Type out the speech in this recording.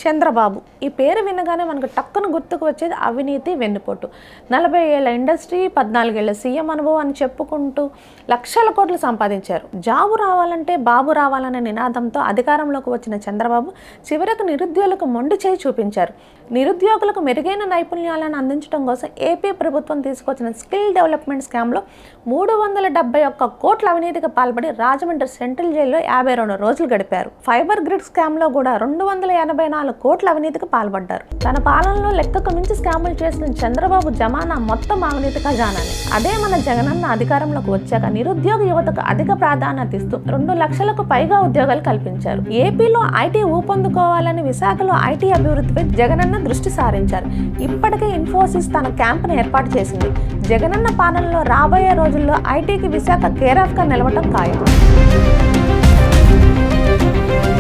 చంద్రబాబు ఈ పేరు వినగానే మనకు టక్కున గుర్తుకు వచ్చేది అవినీతి వెన్నుపోటు నలభై ఏళ్ళ ఇండస్ట్రీ పద్నాలుగేళ్ల సీఎం అనుభవం అని చెప్పుకుంటూ లక్షల కోట్లు సంపాదించారు జాబు రావాలంటే బాబు రావాలనే నినాదంతో అధికారంలోకి వచ్చిన చంద్రబాబు చివరకు నిరుద్యోగులకు మొండి చేయి చూపించారు నిరుద్యోగులకు మెరుగైన నైపుణ్యాలను అందించడం కోసం ఏపీ ప్రభుత్వం తీసుకొచ్చిన స్కిల్ డెవలప్మెంట్ స్కామ్లో మూడు వందల డెబ్బై ఒక్క కోట్ల అవినీతికి పాల్పడి రాజమండ్రి సెంట్రల్ జైల్లో యాభై రెండు రోజులు గడిపారు ఫైబర్ గ్రిడ్ స్కామ్లో కూడా రెండు వందల ఎనభై నాలుగు కోట్ల అవినీతికి పాల్పడ్డారు తన పాలనలో లెక్కకు మించి స్కాములు చేసిన చంద్రబాబు జమానా మొత్తం అవినీతి ఖజానాని అదే మన జగనన్న అధికారంలోకి వచ్చాక నిరుద్యోగ యువతకు అధిక ప్రాధాన్యత ఇస్తూ రెండు లక్షలకు పైగా ఉద్యోగాలు కల్పించారు ఏపీలో ఐటీ ఊపందుకోవాలని విశాఖలో ఐటీ అభివృద్ధిపై జగనన్న దృష్టి సారించారు ఇప్పటికే ఇన్ఫోసిస్ తన క్యాంపును ఏర్పాటు చేసింది జగనన్న పాలనలో రాబోయే రోజుల్లో ఐటీకి విశాఖ కేర్ ఆఫ్గా నిలవటం ఖాయం